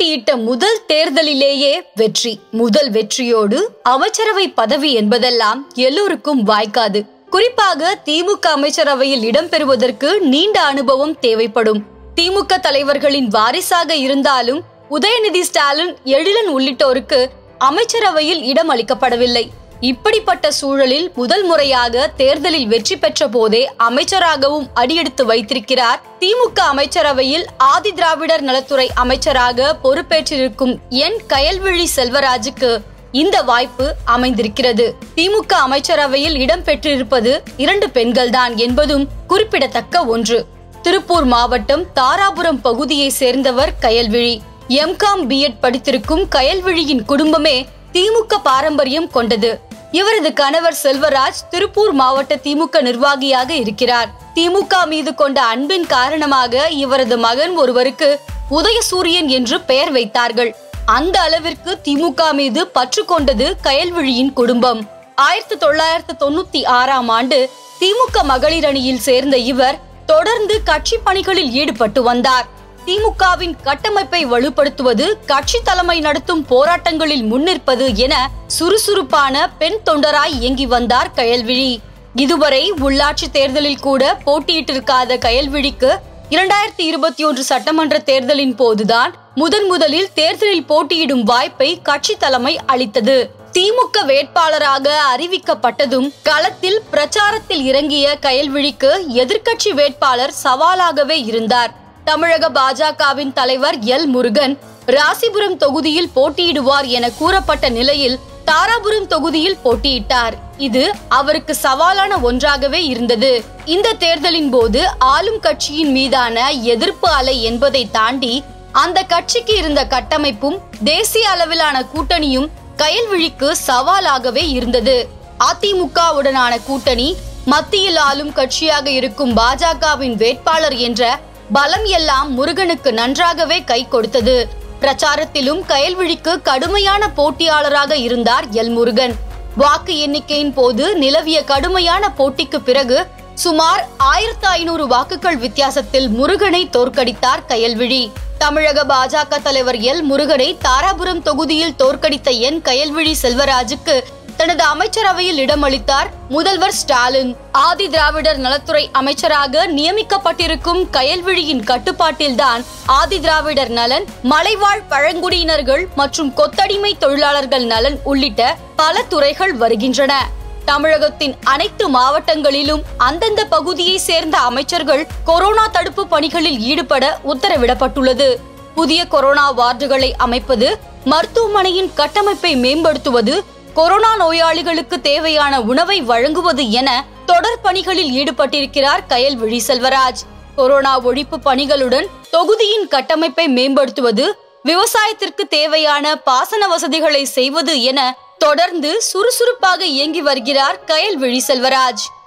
போட்டியிட்ட முதல் தேர்தலிலேயே வெற்றி முதல் வெற்றியோடு அமைச்சரவை பதவி என்பதெல்லாம் எல்லோருக்கும் வாய்க்காது குறிப்பாக திமுக அமைச்சரவையில் இடம்பெறுவதற்கு நீண்ட அனுபவம் தேவைப்படும் திமுக தலைவர்களின் வாரிசாக இருந்தாலும் உதயநிதி ஸ்டாலின் எழிலன் உள்ளிட்டோருக்கு அமைச்சரவையில் இடம் அளிக்கப்படவில்லை இப்படிப்பட்ட சூழலில் முதல் முறையாக தேர்தலில் வெற்றி பெற்ற போதே அமைச்சராகவும் அடியெடுத்து வைத்திருக்கிறார் திமுக அமைச்சரவையில் ஆதி திராவிடர் நலத்துறை அமைச்சராக பொறுப்பேற்றிருக்கும் என் கயல்விழி செல்வராஜுக்கு இந்த வாய்ப்பு அமைந்திருக்கிறது திமுக அமைச்சரவையில் இடம் பெற்றிருப்பது இரண்டு பெண்கள்தான் என்பதும் குறிப்பிடத்தக்க ஒன்று திருப்பூர் மாவட்டம் தாராபுரம் பகுதியை சேர்ந்தவர் கயல்விழி எம்காம் பிஎட் படித்திருக்கும் கயல்விழியின் குடும்பமே திமுக பாரம்பரியம் கொண்டது இவரது கணவர் செல்வராஜ் திருப்பூர் மாவட்ட திமுக நிர்வாகியாக இருக்கிறார் திமுக மீது கொண்ட அன்பின் காரணமாக இவரது மகன் ஒருவருக்கு உதயசூரியன் என்று பெயர் வைத்தார்கள் அந்த அளவிற்கு திமுக மீது பற்று கொண்டது கயல்விழியின் குடும்பம் ஆயிரத்தி தொள்ளாயிரத்து தொண்ணூத்தி ஆறாம் ஆண்டு திமுக மகளிர் அணியில் சேர்ந்த இவர் தொடர்ந்து கட்சி பணிகளில் ஈடுபட்டு வந்தார் திமுகவின் கட்டமைப்பை வலுப்படுத்துவது கட்சி தலைமை நடத்தும் போராட்டங்களில் முன்னிற்பது என சுறுசுறுப்பான பெண் தொண்டராய் இயங்கி வந்தார் கயல்விழி இதுவரை உள்ளாட்சி தேர்தலில் கூட போட்டியிட்டிருக்காத கயல்விழிக்கு இரண்டாயிரத்தி இருபத்தி ஒன்று சட்டமன்ற தேர்தலின் போதுதான் முதன் முதலில் தேர்தலில் போட்டியிடும் வாய்ப்பை கட்சி தலைமை அளித்தது திமுக வேட்பாளராக அறிவிக்கப்பட்டதும் களத்தில் பிரச்சாரத்தில் இறங்கிய கயல்விழிக்கு எதிர்க்கட்சி வேட்பாளர் சவாலாகவே இருந்தார் தமிழக பாஜகவின் தலைவர் எல் முருகன் ராசிபுரம் தொகுதியில் போட்டியிடுவார் என கூறப்பட்ட நிலையில் தாராபுரம் தொகுதியில் போட்டியிட்டார் இது அவருக்கு சவாலான ஒன்றாகவே இருந்தது இந்த தேர்தலின் போது ஆளும் கட்சியின் மீதான எதிர்ப்பு அலை என்பதை தாண்டி அந்த கட்சிக்கு இருந்த கட்டமைப்பும் தேசிய அளவிலான கூட்டணியும் கயல்விழிக்கு சவாலாகவே இருந்தது அதிமுகவுடனான கூட்டணி மத்தியில் ஆளும் கட்சியாக இருக்கும் பாஜகவின் வேட்பாளர் என்ற பலம் எல்லாம் முருகனுக்கு நன்றாகவே கை கொடுத்தது பிரச்சாரத்திலும் கயல்விழிக்கு கடுமையான போட்டியாளராக இருந்தார் எல் முருகன் வாக்கு எண்ணிக்கையின் போது நிலவிய கடுமையான போட்டிக்கு பிறகு சுமார் ஆயிரத்து ஐநூறு வாக்குகள் வித்தியாசத்தில் முருகனை தோற்கடித்தார் கயல்விழி தமிழக பாஜக தலைவர் எல் முருகனை தாராபுரம் தொகுதியில் தோற்கடித்த என் கயல்விழி செல்வராஜுக்கு தனது அமைச்சரவையில் இடமளித்தார் முதல்வர் ஸ்டாலின் ஆதி திராவிடர் நலத்துறை அமைச்சராக நியமிக்கப்பட்டிருக்கும் கயல்விழியின் கட்டுப்பாட்டில்தான் ஆதி திராவிடர் நலன் மலைவாழ் பழங்குடியினர்கள் மற்றும் கொத்தடிமை தொழிலாளர்கள் நலன் உள்ளிட்ட பல துறைகள் வருகின்றன தமிழகத்தின் அனைத்து மாவட்டங்களிலும் அந்தந்த பகுதியை சேர்ந்த அமைச்சர்கள் கொரோனா தடுப்பு பணிகளில் ஈடுபட உத்தரவிடப்பட்டுள்ளது புதிய கொரோனா வார்டுகளை அமைப்பது மருத்துவமனையின் கட்டமைப்பை மேம்படுத்துவது கொரோனா நோயாளிகளுக்கு தேவையான உணவை வழங்குவது என தொடர் பணிகளில் ஈடுபட்டிருக்கிறார் கயல்விழி செல்வராஜ் கொரோனா ஒழிப்பு பணிகளுடன் தொகுதியின் கட்டமைப்பை மேம்படுத்துவது விவசாயத்திற்கு தேவையான பாசன வசதிகளை செய்வது என தொடர்ந்து சுறுசுறுப்பாக இயங்கி வருகிறார் கயல்விழி செல்வராஜ்